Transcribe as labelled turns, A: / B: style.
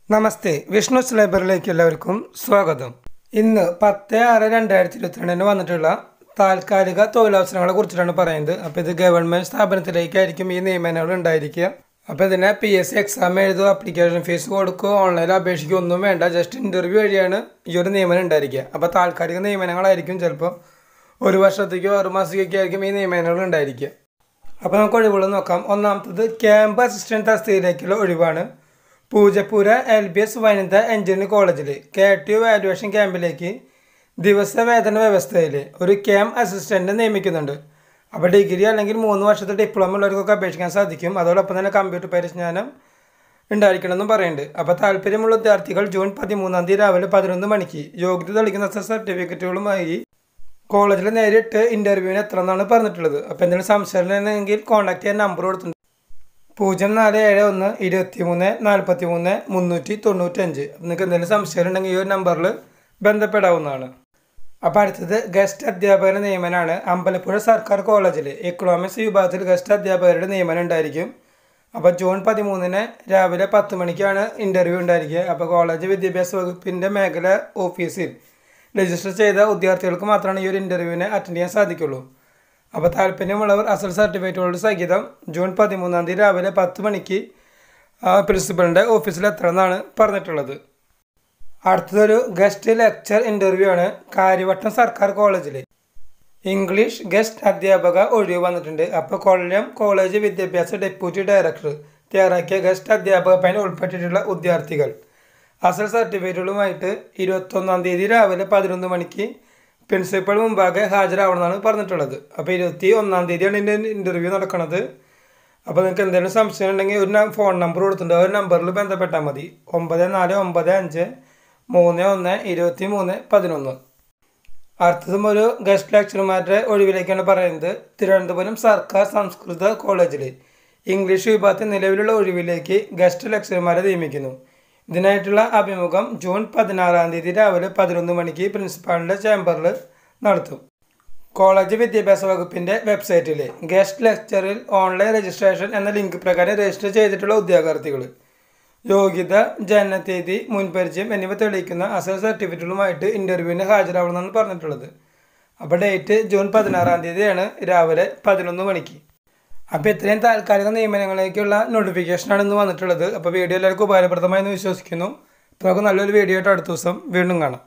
A: നമസ്തേ വിഷ്ണു ലൈബ്രറിയിലേക്ക് എല്ലാവർക്കും സ്വാഗതം ഇന്ന് പത്ത് ആറ് രണ്ടായിരത്തി ഇരുപത്തിരണ്ടിന് വന്നിട്ടുള്ള താൽക്കാലിക തൊഴിലവസരങ്ങളെ കുറിച്ചിട്ടാണ് പറയുന്നത് അപ്പോൾ ഇത് ഗവൺമെൻറ് സ്ഥാപനത്തിലേക്കായിരിക്കും ഈ നിയമനങ്ങൾ ഉണ്ടായിരിക്കുക അപ്പോൾ ഇതിനെ പി എസ് സി എക്സാം എഴുതുക ആപ്ലിക്കേഷൻ ഫീസ് കൊടുക്കുക ഓൺലൈനിൽ അപേക്ഷിക്കുക ഒന്നും വേണ്ട ജസ്റ്റ് ഇൻ്റർവ്യൂ വഴിയാണ് ഈ ഒരു നിയമനം ഉണ്ടായിരിക്കുക അപ്പോൾ താൽക്കാലിക നിയമനങ്ങളായിരിക്കും ചിലപ്പോൾ ഒരു വർഷത്തേക്കോ ആറ് മാസത്തേക്കോ ആയിരിക്കും ഈ നിയമനങ്ങൾ ഉണ്ടായിരിക്കുക അപ്പോൾ നമുക്ക് ഒഴിവുകൾ നോക്കാം ഒന്നാമത്തത് ക്യാമ്പ് അസിസ്റ്റൻറ്റ് തസ്തികയിലേക്കുള്ള ഒഴിവാണ് പൂജപ്പുര എൽ ബി എസ് വനിത എഞ്ചിനീയറിംഗ് കോളേജിൽ കെ ടി യു വാല്യുവേഷൻ ക്യാമ്പിലേക്ക് ദിവസവേതന വ്യവസ്ഥയിൽ ഒരു ക്യാമ്പ് അസിസ്റ്റൻറ്റ് നിയമിക്കുന്നുണ്ട് അപ്പോൾ ഡിഗ്രി അല്ലെങ്കിൽ മൂന്ന് വർഷത്തെ ഡിപ്ലോമ ഉള്ളവർക്കൊക്കെ അപേക്ഷിക്കാൻ സാധിക്കും അതോടൊപ്പം തന്നെ കമ്പ്യൂട്ടർ പരിജ്ഞാനം ഉണ്ടായിരിക്കണമെന്നും പറയുന്നുണ്ട് അപ്പോൾ താല്പര്യമുള്ള വിദ്യാർത്ഥികൾ ജൂൺ പതിമൂന്നാം തീയതി രാവിലെ പതിനൊന്ന് മണിക്ക് യോഗ്യത തെളിക്കുന്ന സർട്ടിഫിക്കറ്റുകളുമായി കോളേജിൽ നേരിട്ട് ഇൻ്റർവ്യൂവിന് എത്തണമെന്നാണ് പറഞ്ഞിട്ടുള്ളത് അപ്പോൾ എന്തെങ്കിലും സംശയം ഉണ്ടെങ്കിൽ കോൺടാക്ട് ചെയ്യാൻ നമ്പർ കൊടുത്തിട്ടുണ്ട് പൂജ്യം നാല് ഏഴ് ഒന്ന് ഇരുപത്തി മൂന്ന് നാൽപ്പത്തി മൂന്ന് മുന്നൂറ്റി തൊണ്ണൂറ്റഞ്ച് നിങ്ങൾക്ക് എന്തെങ്കിലും സംശയം ഉണ്ടെങ്കിൽ ഈ ഒരു നമ്പറിൽ ബന്ധപ്പെടാവുന്നതാണ് അപ്പോൾ അടുത്തത് ഗസ്റ്റ് അധ്യാപകരുടെ നിയമനമാണ് അമ്പലപ്പുഴ സർക്കാർ കോളേജിൽ എക്കണോമിക്സ് വിഭാഗത്തിൽ ഗസ്റ്റ് അധ്യാപകരുടെ നിയമനം ഉണ്ടായിരിക്കും അപ്പോൾ ജൂൺ പതിമൂന്നിന് രാവിലെ പത്ത് മണിക്കാണ് ഇൻ്റർവ്യൂ ഉണ്ടായിരിക്കുക അപ്പോൾ കോളേജ് വിദ്യാഭ്യാസ വകുപ്പിൻ്റെ മേഖല ഓഫീസിൽ രജിസ്റ്റർ ചെയ്ത വിദ്യാർത്ഥികൾക്ക് മാത്രമാണ് ഈ ഒരു ഇൻ്റർവ്യൂവിനെ അറ്റൻഡ് ചെയ്യാൻ സാധിക്കുള്ളൂ അപ്പോൾ താല്പര്യമുള്ളവർ അസൽ സർട്ടിഫിക്കറ്റുകളുടെ സഹിതം ജൂൺ പതിമൂന്നാം തീയതി രാവിലെ പത്ത് മണിക്ക് പ്രിൻസിപ്പലിൻ്റെ ഓഫീസിൽ എത്തണമെന്നാണ് പറഞ്ഞിട്ടുള്ളത് അടുത്തതൊരു ഗസ്റ്റ് ലെക്ചർ ഇൻ്റർവ്യൂ ആണ് കാര്യവട്ടം സർക്കാർ കോളേജിൽ ഇംഗ്ലീഷ് ഗസ്റ്റ് അധ്യാപക ഒഴിവ് വന്നിട്ടുണ്ട് അപ്പോൾ കൊല്ലം കോളേജ് വിദ്യാഭ്യാസ ഡെപ്യൂട്ടി ഡയറക്ടർ തയ്യാറാക്കിയ ഗസ്റ്റ് അധ്യാപക പൈന ഉൾപ്പെട്ടിട്ടുള്ള വിദ്യാർത്ഥികൾ അസൽ സർട്ടിഫിക്കറ്റുകളുമായിട്ട് ഇരുപത്തൊന്നാം തീയതി രാവിലെ പതിനൊന്ന് മണിക്ക് പ്രിൻസിപ്പൽ മുമ്പാകെ ഹാജരാവണമെന്നാണ് പറഞ്ഞിട്ടുള്ളത് അപ്പോൾ ഇരുപത്തി ഒന്നാം തീയതിയാണ് ഇതിൻ്റെ ഇൻ്റർവ്യൂ നടക്കുന്നത് അപ്പോൾ നിങ്ങൾക്ക് എന്തെങ്കിലും സംശയം ഉണ്ടെങ്കിൽ ഒരു ന- ഫോൺ നമ്പർ കൊടുത്തിട്ടുണ്ട് ആ ഒരു നമ്പറിൽ ബന്ധപ്പെട്ടാൽ മതി ഒമ്പത് നാല് ഒമ്പത് അഞ്ച് മൂന്ന് ഒന്ന് ഇരുപത്തി മൂന്ന് പതിനൊന്ന് അടുത്തതും ഒരു ഗസ്റ്റ് ലെക്ചർമാരുടെ ഒഴിവിലേക്കാണ് പറയുന്നത് തിരുവനന്തപുരം സർക്കാർ സംസ്കൃത കോളേജിൽ ഇംഗ്ലീഷ് വിഭാഗത്തിൽ നിലവിലുള്ള ഒഴിവിലേക്ക് ഗസ്റ്റ് ലെക്ചർമാരെ നിയമിക്കുന്നു ഇതിനായിട്ടുള്ള അഭിമുഖം ജൂൺ പതിനാറാം തീയതി രാവിലെ പതിനൊന്ന് മണിക്ക് പ്രിൻസിപ്പാളിൻ്റെ ചേംബറിൽ നടത്തും കോളേജ് വിദ്യാഭ്യാസ വകുപ്പിൻ്റെ വെബ്സൈറ്റിൽ ഗസ്റ്റ് ലെക്ചറിൽ ഓൺലൈൻ രജിസ്ട്രേഷൻ എന്ന ലിങ്ക് പ്രകാരം രജിസ്റ്റർ ചെയ്തിട്ടുള്ള ഉദ്യോഗാർത്ഥികൾ യോഗ്യത ജനനത്തീയതി മുൻപരിചയം എന്നിവ തെളിയിക്കുന്ന അസൽ സർട്ടിഫിക്കറ്റുകളുമായിട്ട് ഇൻ്റർവ്യൂവിന് ഹാജരാവണമെന്നാണ് പറഞ്ഞിട്ടുള്ളത് അപ്പോൾ ഡേറ്റ് ജൂൺ പതിനാറാം തീയതിയാണ് രാവിലെ പതിനൊന്ന് മണിക്ക് അപ്പോൾ ഇത്രയും താൽക്കാലിക നിയമനങ്ങളിലേക്കുള്ള നോട്ടിഫിക്കേഷനാണ് ഇന്ന് വന്നിട്ടുള്ളത് അപ്പോൾ വീഡിയോ എല്ലാവർക്കും ഉപകാരപ്രദമായി എന്ന് വിശ്വസിക്കുന്നു അപ്പോൾ നമുക്ക് നല്ലൊരു വീഡിയോ ആയിട്ട് അടുത്ത ദിവസം വീണ്ടും കാണാം